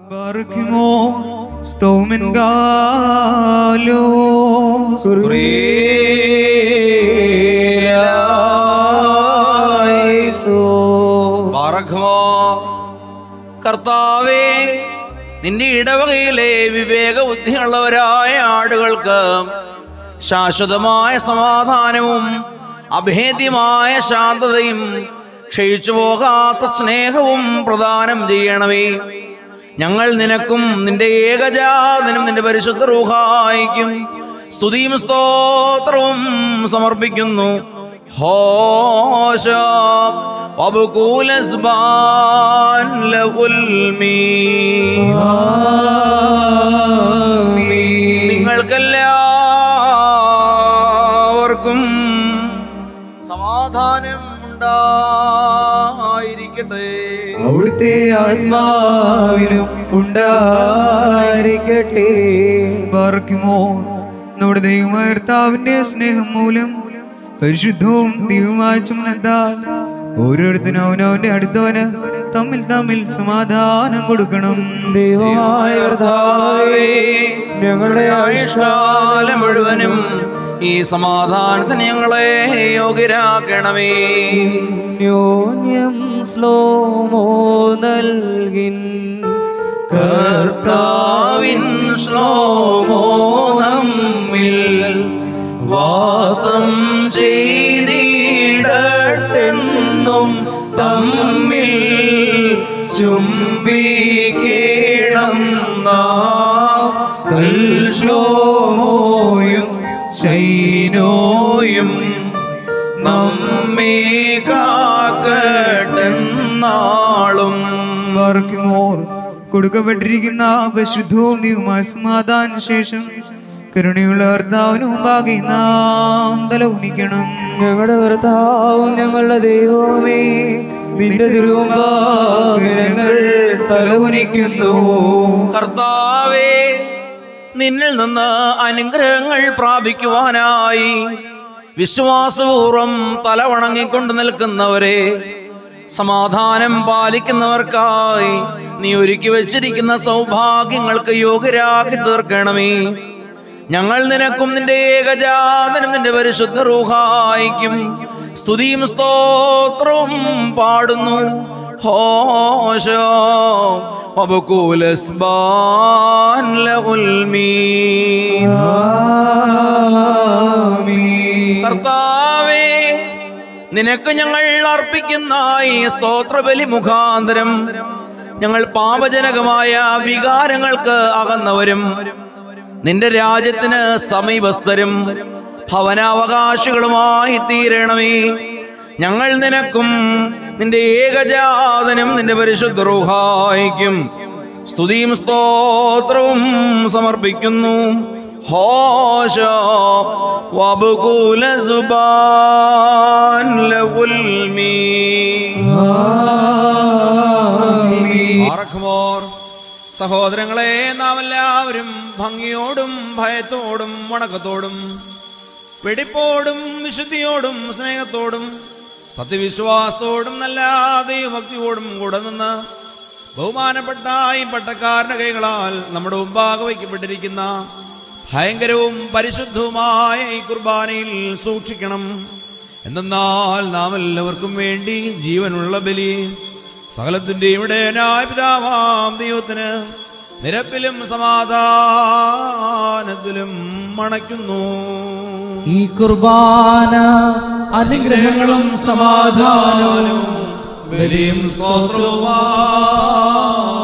ബാർക്കുമോ സ്തോമൻ Gallo ബാറഖ്മോ കർത്താവേ നിന്റെ ഇടവകയിലെ വിവേക ബുദ്ധിയുള്ളവരായ ആടുകൾക്ക് ശാശ്വതമായ സമാധാനവും അഭേദ്യമായ ശാന്തതയും ക്ഷയിച്ചു പോകാത്ത സ്നേഹവും പ്രദാനം ചെയ്യണമേ ഞങ്ങൾ നിനക്കും നിന്റെ ഏകജാതനും നിന്റെ പരിശുദ്ധ റൂഹായിക്കും സ്തുതിയും സ്തോത്രവും സമർപ്പിക്കുന്നു ഹോശ വബുകൂലസ്ബാൻ ലഉൽമീ. നിങ്ങൾക്കെല്ലാവർക്കും സമാധാനം ഉണ്ടായിരിക്കട്ടെ അവിടുത്തെ ആത്മാവിനും ഉണ്ടായിരിക്കട്ടെ ബാർക്കുമോ നമ്മുടെ ദൈവമാർത്താവിന്റെ സ്നേഹം മൂലം പരിശുദ്ധവും ദൈവമായ ചുമനത്താൽ ഓരോരുത്തരും അവനവന്റെ അടുത്തവന് തമ്മിൽ തമ്മിൽ സമാധാനം കൊടുക്കണം ദൈവമായ കർത്താവേ, ഞങ്ങളുടെ ആയുഷ്കാലം മുഴുവനും ഈ സമാധാനത്തിന് ഞങ്ങളെ യോഗ്യരാക്കണമേ ന്യോന്യം ശ്ലോമോ നൽകിൻ കർത്താവിൻ ശ്ലോമോ നമ്മിൽ വാസം ചെയ്തിടട്ടെന്നും തമ്മിൽ ചുംബിക്കേണം ശ്ലോമോയും ശൈനോയും നമ്മെ കാക്കട്ടെന്നാളും ബാർക്കുമോർ കൊടുക്കപ്പെട്ടിരിക്കുന്ന പരിശുദ്ധവും ദൈവമായ സമാധാന ശേഷം കരുണയുള്ള കർത്താവിന് മുമ്പാകെ നാം തലവുനിക്കണം ഞങ്ങളുടെ കർത്താവും ഞങ്ങളുടെ ദൈവമേ നിന്റെ തിരുമുമ്പാകെ ഞങ്ങൾ തലകുനിക്കുന്നു കർത്താവേ നിന്നിൽ നിന്ന് അനുഗ്രഹങ്ങൾ പ്രാപിക്കുവാനായി വിശ്വാസപൂർവം തലവണങ്ങിക്കൊണ്ട് നിൽക്കുന്നവരെ സമാധാനം പാലിക്കുന്നവർക്കായി നീ ഒരുക്കി വച്ചിരിക്കുന്ന സൗഭാഗ്യങ്ങൾക്ക് യോഗ്യരാക്കി തീർക്കണമേ ഞങ്ങൾ നിനക്കും നിന്റെ ഏകജാതനും നിന്റെ പരിശുദ്ധ റൂഹായിക്കും സ്തുതിയും സ്തോത്രവും പാടുന്നു ഹോശോ വബുകൂലസ്ബാൻ ലഉൽമീ. കർത്താവേ നിനക്ക് ഞങ്ങൾ അർപ്പിക്കുന്ന ഈ സ്തോത്രബലി മുഖാന്തരം ഞങ്ങൾ പാപജനകമായ വികാരങ്ങൾക്ക് അകന്നവരും നിന്റെ രാജ്യത്തിന് സമീപസ്ഥരും ഭവനാവകാശികളുമായി തീരണമേ ഞങ്ങൾ നിനക്കും നിന്റെ ഏകജാതനും നിന്റെ പരിശുദ്ധ റൂഹായിക്കും സ്തുതിയും സ്തോത്രവും സമർപ്പിക്കുന്നു ഹോശ വബുകൂല സുബാൻ ലഉൽമീ. ആർക്കുമോർ സഹോദരങ്ങളെ നാം എല്ലാവരും ഭംഗിയോടും ഭയത്തോടും വണക്കത്തോടും വെടിപ്പോടും വിശുദ്ധിയോടും സ്നേഹത്തോടും സത്യവിശ്വാസത്തോടും നല്ല ദൈവഭക്തിയോടും കൂടെ നിന്ന് ബഹുമാനപ്പെട്ട ഈ പട്ടക്കാരന്റെ കൈകളാൽ നമ്മുടെ മുമ്പാകെ വയ്ക്കപ്പെട്ടിരിക്കുന്ന ഭയങ്കരവും പരിശുദ്ധവുമായ ഈ കുർബാനയിൽ സൂക്ഷിക്കണം എന്തെന്നാൽ നാം എല്ലാവർക്കും വേണ്ടി ജീവനുള്ള ബലി സകലത്തിന്റെ ഇവിടെ പിതാവാം ദൈവത്തിന് നിരപ്പിലും സമാധാനത്തിലും മണയ്ക്കുന്നു ഈ കുർബാന അനുഗ്രഹങ്ങളും സമാധാനവും ബലിയും സ്തോത്രവുമായി